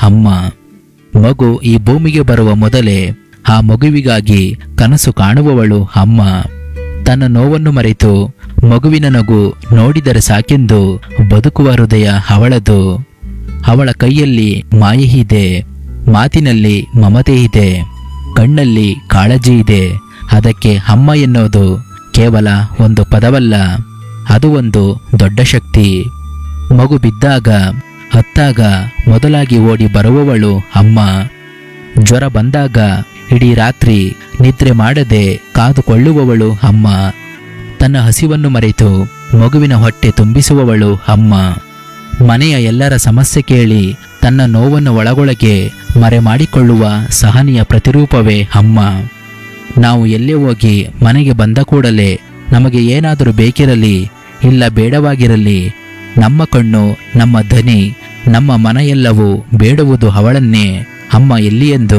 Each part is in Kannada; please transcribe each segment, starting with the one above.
ಅಮ್ಮ ಮಗು ಈ ಭೂಮಿಗೆ ಬರುವ ಮೊದಲೇ ಆ ಮಗುವಿಗಾಗಿ ಕನಸು ಕಾಣುವವಳು ಅಮ್ಮ ತನ್ನ ನೋವನ್ನು ಮರೆತು ಮಗುವಿನ ನಗು ನೋಡಿದರೆ ಸಾಕೆಂದು ಬದುಕುವ ಹೃದಯ ಅವಳದು ಅವಳ ಕೈಯಲ್ಲಿ ಮಾಯೆ ಇದೆ ಮಾತಿನಲ್ಲಿ ಮಮತೆ ಇದೆ ಕಣ್ಣಲ್ಲಿ ಕಾಳಜಿ ಇದೆ ಅದಕ್ಕೆ ಅಮ್ಮ ಎನ್ನುವುದು ಕೇವಲ ಒಂದು ಪದವಲ್ಲ ಅದು ಒಂದು ದೊಡ್ಡ ಶಕ್ತಿ ಮಗು ಬಿದ್ದಾಗ ಹತ್ತಾಗ ಮೊದಲಾಗಿ ಓಡಿ ಬರುವವಳು ಅಮ್ಮ ಜ್ವರ ಬಂದಾಗ ಇಡೀ ರಾತ್ರಿ ನಿದ್ರೆ ಮಾಡದೆ ಕಾದುಕೊಳ್ಳುವವಳು ಅಮ್ಮ ತನ್ನ ಹಸಿವನ್ನು ಮರೆತು ಮಗುವಿನ ಹೊಟ್ಟೆ ತುಂಬಿಸುವವಳು ಅಮ್ಮ ಮನೆಯ ಎಲ್ಲರ ಸಮಸ್ಯೆ ಕೇಳಿ ತನ್ನ ನೋವನ್ನು ಒಳಗೊಳಗೆ ಮರೆ ಮಾಡಿಕೊಳ್ಳುವ ಸಹನೆಯ ಪ್ರತಿರೂಪವೇ ಅಮ್ಮ ನಾವು ಎಲ್ಲೇ ಹೋಗಿ ಮನೆಗೆ ಬಂದ ಕೂಡಲೇ ನಮಗೆ ಏನಾದರೂ ಬೇಕಿರಲಿ ಇಲ್ಲ ಬೇಡವಾಗಿರಲಿ ನಮ್ಮ ಕಣ್ಣು ನಮ್ಮ ಧ್ವನಿ ನಮ್ಮ ಮನೆಯೆಲ್ಲವೂ ಬೇಡುವುದು ಅವಳನ್ನೇ ಅಮ್ಮ ಎಲ್ಲಿ ಎಂದು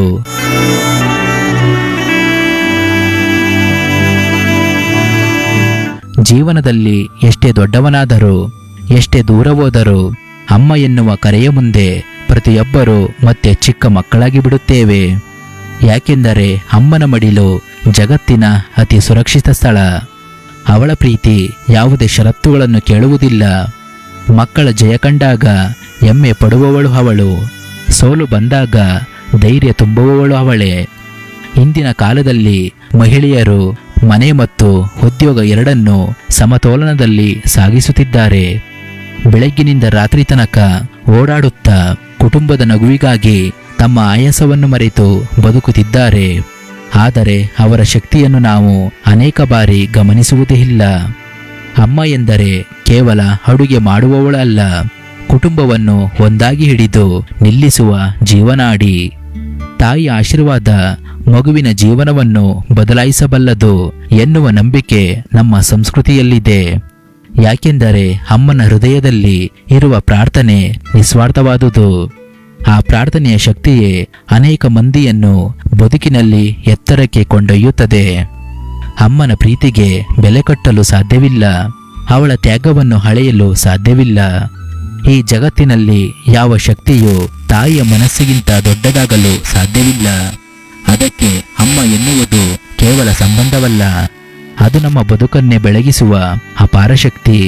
ಜೀವನದಲ್ಲಿ ಎಷ್ಟೇ ದೊಡ್ಡವನಾದರೂ ಎಷ್ಟೇ ದೂರ ಹೋದರೂ ಅಮ್ಮ ಎನ್ನುವ ಕರೆಯ ಮುಂದೆ ಪ್ರತಿಯೊಬ್ಬರೂ ಮತ್ತೆ ಚಿಕ್ಕ ಮಕ್ಕಳಾಗಿ ಬಿಡುತ್ತೇವೆ ಯಾಕೆಂದರೆ ಅಮ್ಮನ ಮಡಿಲು ಜಗತ್ತಿನ ಅತಿ ಸುರಕ್ಷಿತ ಸ್ಥಳ ಅವಳ ಪ್ರೀತಿ ಯಾವುದೇ ಷರತ್ತುಗಳನ್ನು ಕೇಳುವುದಿಲ್ಲ ಮಕ್ಕಳ ಜಯ ಕಂಡಾಗ ಹೆಮ್ಮೆ ಪಡುವವಳು ಅವಳು ಸೋಲು ಬಂದಾಗ ಧೈರ್ಯ ತುಂಬುವವಳು ಅವಳೇ ಇಂದಿನ ಕಾಲದಲ್ಲಿ ಮಹಿಳೆಯರು ಮನೆ ಮತ್ತು ಉದ್ಯೋಗ ಎರಡನ್ನೂ ಸಮತೋಲನದಲ್ಲಿ ಸಾಗಿಸುತ್ತಿದ್ದಾರೆ ಬೆಳಗ್ಗಿನಿಂದ ರಾತ್ರಿ ತನಕ ಓಡಾಡುತ್ತಾ ಕುಟುಂಬದ ನಗುವಿಗಾಗಿ ತಮ್ಮ ಆಯಾಸವನ್ನು ಮರೆತು ಬದುಕುತ್ತಿದ್ದಾರೆ ಆದರೆ ಅವರ ಶಕ್ತಿಯನ್ನು ನಾವು ಅನೇಕ ಬಾರಿ ಗಮನಿಸುವುದೇ ಇಲ್ಲ ಅಮ್ಮ ಎಂದರೆ ಕೇವಲ ಅಡುಗೆ ಮಾಡುವವಳಲ್ಲ ಕುಟುಂಬವನ್ನು ಒಂದಾಗಿ ಹಿಡಿದು ನಿಲ್ಲಿಸುವ ಜೀವನಾಡಿ ತಾಯಿ ಆಶೀರ್ವಾದ ಮಗುವಿನ ಜೀವನವನ್ನು ಬದಲಾಯಿಸಬಲ್ಲದು ಎನ್ನುವ ನಂಬಿಕೆ ನಮ್ಮ ಸಂಸ್ಕೃತಿಯಲ್ಲಿದೆ ಯಾಕೆಂದರೆ ಅಮ್ಮನ ಹೃದಯದಲ್ಲಿ ಇರುವ ಪ್ರಾರ್ಥನೆ ನಿಸ್ವಾರ್ಥವಾದುದು ಆ ಪ್ರಾರ್ಥನೆಯ ಶಕ್ತಿಯೇ ಅನೇಕ ಮಂದಿಯನ್ನು ಬದುಕಿನಲ್ಲಿ ಎತ್ತರಕ್ಕೆ ಕೊಂಡೊಯ್ಯುತ್ತದೆ ಅಮ್ಮನ ಪ್ರೀತಿಗೆ ಬೆಲೆ ಕಟ್ಟಲು ಸಾಧ್ಯವಿಲ್ಲ ಅವಳ ತ್ಯಾಗವನ್ನು ಹಳೆಯಲು ಸಾಧ್ಯವಿಲ್ಲ ಈ ಜಗತ್ತಿನಲ್ಲಿ ಯಾವ ಶಕ್ತಿಯು ತಾಯಿಯ ಮನಸ್ಸಿಗಿಂತ ದೊಡ್ಡದಾಗಲು ಸಾಧ್ಯವಿಲ್ಲ ಅದಕ್ಕೆ ಅಮ್ಮ ಎನ್ನುವುದು ಕೇವಲ ಸಂಬಂಧವಲ್ಲ ಅದು ನಮ್ಮ ಬದುಕನ್ನೇ ಬೆಳಗಿಸುವ ಅಪಾರ ಶಕ್ತಿ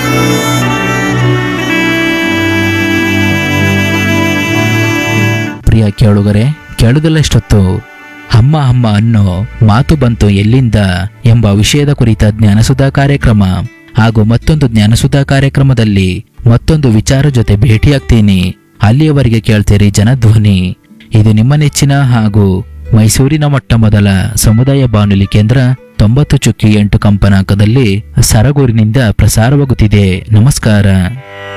ಪ್ರಿಯ ಕೇಳುಗರೆ ಕೇಳುವುದಲ್ಲಷ್ಟೊತ್ತು ಅಮ್ಮ ಅಮ್ಮ ಅನ್ನೋ ಮಾತು ಬಂತು ಎಲ್ಲಿಂದ ಎಂಬ ವಿಷಯದ ಕುರಿತ ಜ್ಞಾನಸುಧಾ ಕಾರ್ಯಕ್ರಮ ಹಾಗೂ ಮತ್ತೊಂದು ಜ್ಞಾನಸುಧಾ ಕಾರ್ಯಕ್ರಮದಲ್ಲಿ ಮತ್ತೊಂದು ವಿಚಾರ ಜೊತೆ ಭೇಟಿಯಾಗ್ತೀನಿ ಅಲ್ಲಿಯವರೆಗೆ ಕೇಳ್ತೀರಿ ಜನಧ್ವನಿ ಇದು ನಿಮ್ಮ ನೆಚ್ಚಿನ ಹಾಗೂ ಮೈಸೂರಿನ ಮೊಟ್ಟ ಮೊದಲ ಸಮುದಾಯ ಬಾನುಲಿ ಕೇಂದ್ರ ತೊಂಬತ್ತು ಚುಕ್ಕಿ ಎಂಟು ಕಂಪನಾಂಕದಲ್ಲಿ ಸರಗೂರಿನಿಂದ ಪ್ರಸಾರವಾಗುತ್ತಿದೆ ನಮಸ್ಕಾರ